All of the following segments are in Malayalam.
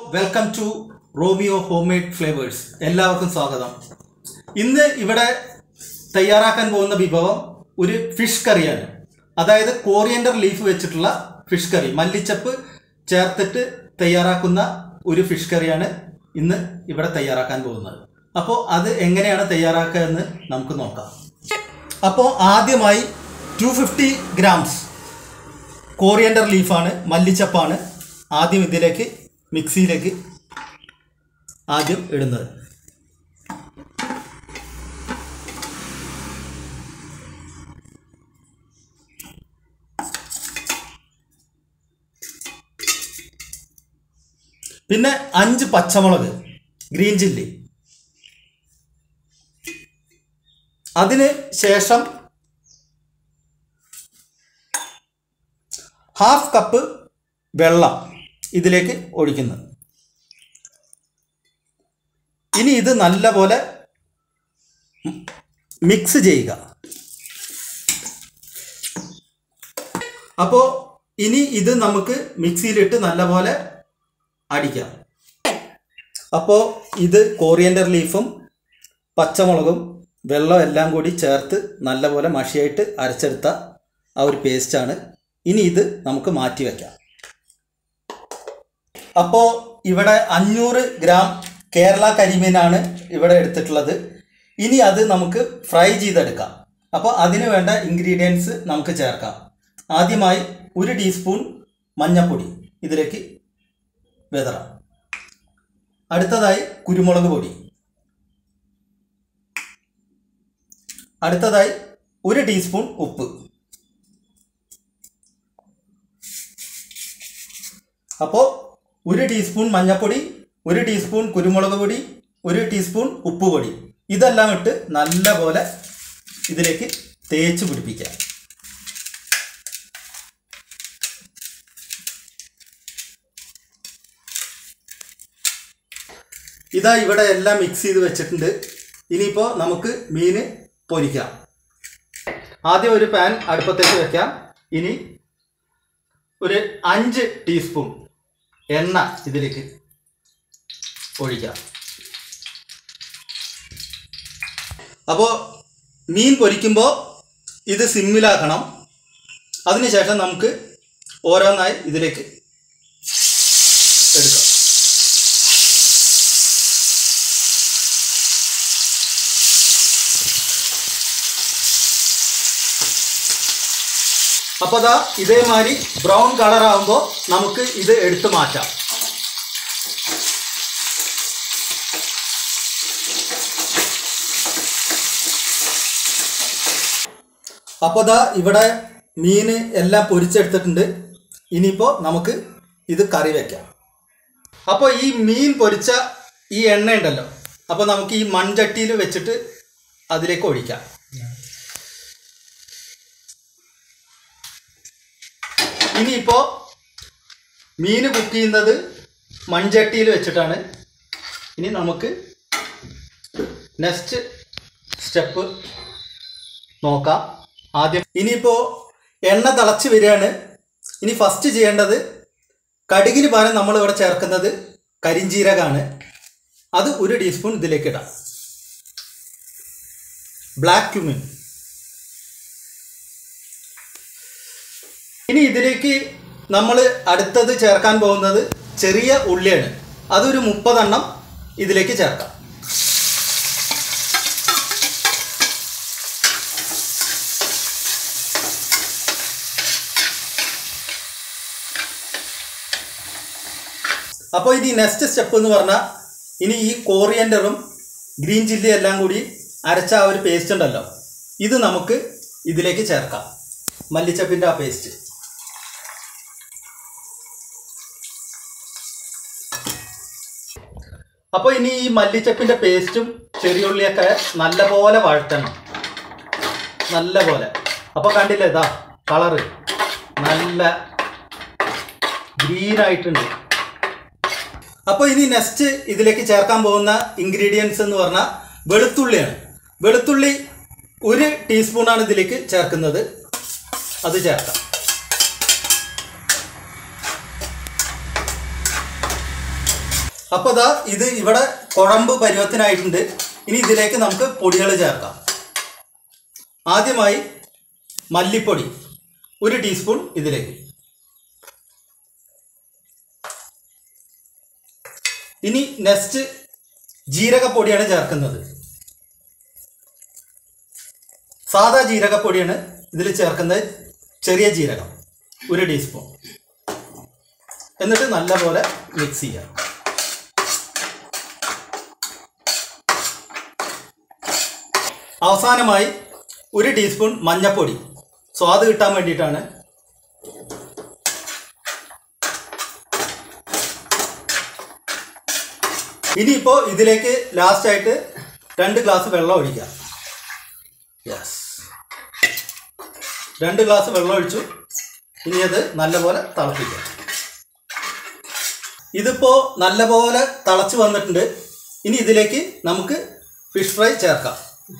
Welcome to Romeo homemade flavours എല്ലാവർക്കും സ്വാഗതം ഇന്ന് ഇവിടെ തയ്യാറാക്കാൻ പോകുന്ന വിഭവം ഒരു ഫിഷ് കറിയാണ് അതായത് കോറിയൻഡർ ലീഫ് വെച്ചിട്ടുള്ള ഫിഷ് കറി മല്ലിച്ചപ്പ് ചേർത്തിട്ട് തയ്യാറാക്കുന്ന ഒരു ഫിഷ് കറിയാണ് ഇന്ന് ഇവിടെ തയ്യാറാക്കാൻ പോകുന്നത് അപ്പോൾ അത് എങ്ങനെയാണ് തയ്യാറാക്കുക എന്ന് നമുക്ക് നോക്കാം അപ്പോൾ ആദ്യമായി ടു ഫിഫ്റ്റി ഗ്രാംസ് കോറിയൻഡർ ലീഫാണ് മല്ലിച്ചപ്പാണ് ആദ്യം ഇതിലേക്ക് മിക്സിയിലേക്ക് ആദ്യം ഇടുന്നത് പിന്നെ അഞ്ച് പച്ചമുളക് ഗ്രീൻ ചില്ലി അതിന് ശേഷം ഹാഫ് കപ്പ് വെള്ളം ഇതിലേക്ക് ഒഴിക്കുന്നത് ഇനി ഇത് നല്ലപോലെ മിക്സ് ചെയ്യുക അപ്പോൾ ഇനി ഇത് നമുക്ക് മിക്സിയിലിട്ട് നല്ലപോലെ അടിക്കാം അപ്പോൾ ഇത് കോറിയൻഡർ ലീഫും പച്ചമുളകും വെള്ളം എല്ലാം കൂടി ചേർത്ത് നല്ലപോലെ മഷിയായിട്ട് അരച്ചെടുത്ത ആ ഒരു പേസ്റ്റാണ് ഇനി ഇത് നമുക്ക് മാറ്റി വയ്ക്കാം അപ്പോൾ ഇവിടെ അഞ്ഞൂറ് ഗ്രാം കേരള കരിമീനാണ് ഇവിടെ എടുത്തിട്ടുള്ളത് ഇനി അത് നമുക്ക് ഫ്രൈ ചെയ്തെടുക്കാം അപ്പോൾ അതിന് വേണ്ട ഇൻഗ്രീഡിയൻസ് നമുക്ക് ചേർക്കാം ആദ്യമായി ഒരു ടീസ്പൂൺ മഞ്ഞൾപ്പൊടി ഇതിലേക്ക് വിതറാം അടുത്തതായി കുരുമുളക് പൊടി അടുത്തതായി ഒരു ടീസ്പൂൺ ഉപ്പ് അപ്പോൾ ഒരു ടീസ്പൂൺ മഞ്ഞൾപ്പൊടി ഒരു ടീസ്പൂൺ കുരുമുളക് പൊടി ഒരു ടീസ്പൂൺ ഉപ്പ് പൊടി ഇതെല്ലാം ഇട്ട് നല്ലപോലെ ഇതിലേക്ക് തേച്ച് പിടിപ്പിക്കാം ഇതാ ഇവിടെ എല്ലാം മിക്സ് ചെയ്ത് വെച്ചിട്ടുണ്ട് ഇനിയിപ്പോൾ നമുക്ക് മീൻ പൊരിക്കാം ആദ്യം ഒരു പാൻ അടുപ്പത്തേക്ക് വെക്കാം ഇനി ഒരു അഞ്ച് ടീസ്പൂൺ എണ്ണ ഇതിലേക്ക് ഒഴിക്കാം അപ്പോൾ മീൻ പൊരിക്കുമ്പോൾ ഇത് സിമ്മിലാക്കണം അതിനുശേഷം നമുക്ക് ഓരോന്നായി ഇതിലേക്ക് എടുക്കാം അപ്പോൾ അതാ ഇതേമാതിരി ബ്രൗൺ കളർ ആകുമ്പോൾ നമുക്ക് ഇത് എടുത്തു മാറ്റാം അപ്പോൾ ദാ ഇവിടെ മീൻ എല്ലാം പൊരിച്ചെടുത്തിട്ടുണ്ട് ഇനിയിപ്പോൾ നമുക്ക് ഇത് കറി വയ്ക്കാം അപ്പോൾ ഈ മീൻ പൊരിച്ച ഈ എണ്ണ ഉണ്ടല്ലോ അപ്പോൾ നമുക്ക് ഈ മൺചട്ടിയിൽ വെച്ചിട്ട് അതിലേക്ക് ഒഴിക്കാം ഇനിയിപ്പോൾ മീൻ കുക്ക് ചെയ്യുന്നത് മൺചട്ടിയിൽ വെച്ചിട്ടാണ് ഇനി നമുക്ക് നെക്സ്റ്റ് സ്റ്റെപ്പ് നോക്കാം ആദ്യം ഇനിയിപ്പോൾ എണ്ണ തിളച്ച് വരികയാണ് ഇനി ഫസ്റ്റ് ചെയ്യേണ്ടത് കടുകിന് പകരം നമ്മൾ ഇവിടെ ചേർക്കുന്നത് കരിഞ്ചീരകമാണ് അത് ഒരു ടീസ്പൂൺ ഇതിലേക്ക് ഇടാം ബ്ലാക്ക് ക്യുമിൻ ഇനി ഇതിലേക്ക് നമ്മൾ അടുത്തത് ചേർക്കാൻ പോകുന്നത് ചെറിയ ഉള്ളിയാണ് അതൊരു മുപ്പതെണ്ണം ഇതിലേക്ക് ചേർക്കാം അപ്പോൾ ഇനി നെക്സ്റ്റ് സ്റ്റെപ്പ് എന്ന് പറഞ്ഞാൽ ഇനി ഈ കോറിയൻഡറും ഗ്രീൻ ചില്ലി എല്ലാം കൂടി അരച്ച ആ ഒരു പേസ്റ്റ് ഉണ്ടല്ലോ ഇത് നമുക്ക് ഇതിലേക്ക് ചേർക്കാം മല്ലിച്ചപ്പിൻ്റെ ആ പേസ്റ്റ് അപ്പോൾ ഇനി ഈ മല്ലിച്ചപ്പിൻ്റെ പേസ്റ്റും ചെറിയുള്ളിയൊക്കെ നല്ലപോലെ വഴറ്റണം നല്ലപോലെ അപ്പോൾ കണ്ടില്ലേ ഇതാ കളറ് നല്ല ഗ്രീൻ ആയിട്ടുണ്ട് അപ്പോൾ ഇനി നെക്സ്റ്റ് ഇതിലേക്ക് ചേർക്കാൻ പോകുന്ന ഇൻഗ്രീഡിയൻസ് എന്ന് പറഞ്ഞാൽ വെളുത്തുള്ളിയാണ് വെളുത്തുള്ളി ഒരു ടീസ്പൂണാണ് ഇതിലേക്ക് ചേർക്കുന്നത് അത് ചേർക്കാം അപ്പോൾ ഇതാ ഇത് ഇവിടെ കുഴമ്പ് പരുവത്തിനായിട്ടുണ്ട് ഇനി ഇതിലേക്ക് നമുക്ക് പൊടികൾ ചേർക്കാം ആദ്യമായി മല്ലിപ്പൊടി ഒരു ടീസ്പൂൺ ഇതിലേക്ക് ഇനി നെക്സ്റ്റ് ജീരകപ്പൊടിയാണ് ചേർക്കുന്നത് സാധാ ജീരകപ്പൊടിയാണ് ഇതിൽ ചേർക്കുന്നത് ചെറിയ ജീരകം ഒരു ടീസ്പൂൺ എന്നിട്ട് നല്ലപോലെ മിക്സ് ചെയ്യാം അവസാനമായി ഒരു ടീസ്പൂൺ മഞ്ഞൾപ്പൊടി സ്വാദ് കിട്ടാൻ വേണ്ടിയിട്ടാണ് ഇനിയിപ്പോൾ ഇതിലേക്ക് ലാസ്റ്റായിട്ട് രണ്ട് ഗ്ലാസ് വെള്ളം ഒഴിക്കാം യെസ് രണ്ട് ഗ്ലാസ് വെള്ളം ഒഴിച്ചു ഇനി അത് നല്ലപോലെ തിളപ്പിക്കാം ഇതിപ്പോൾ നല്ലപോലെ തിളച്ച് വന്നിട്ടുണ്ട് ഇനി ഇതിലേക്ക് നമുക്ക് ഫിഷ് ഫ്രൈ ചേർക്കാം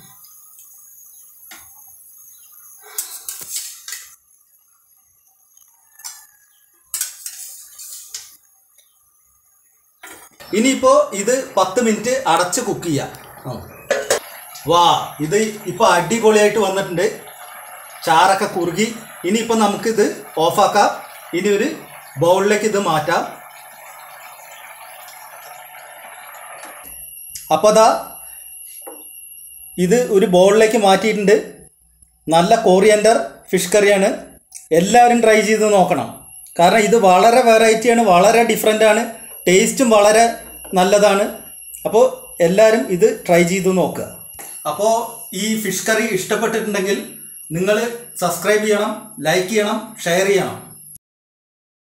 ഇനിയിപ്പോൾ ഇത് പത്ത് മിനിറ്റ് അടച്ച് കുക്ക് ചെയ്യാം ആ. വാ ഇത് ഇപ്പോൾ അടിപൊളിയായിട്ട് വന്നിട്ടുണ്ട് ചാറൊക്കെ കുറുകി ഇനിയിപ്പോൾ നമുക്കിത് ഓഫാക്കാം ഇനി ഒരു ബൗളിലേക്ക് ഇത് മാറ്റാം അപ്പോൾ അതാ ഇത് ഒരു ബൗളിലേക്ക് മാറ്റിയിട്ടുണ്ട് നല്ല കോറിയൻഡർ ഫിഷ് കറിയാണ് എല്ലാവരും ട്രൈ ചെയ്ത് നോക്കണം കാരണം ഇത് വളരെ വെറൈറ്റിയാണ് വളരെ ഡിഫറെൻ്റ് ആണ് ടേസ്റ്റും വളരെ നല്ലതാണ് അപ്പോൾ എല്ലാവരും ഇത് ട്രൈ ചെയ്ത് നോക്കുക അപ്പോൾ ഈ ഫിഷ് കറി ഇഷ്ടപ്പെട്ടിട്ടുണ്ടെങ്കിൽ നിങ്ങൾ സബ്സ്ക്രൈബ് ചെയ്യണം ലൈക്ക് ചെയ്യണം ഷെയർ ചെയ്യണം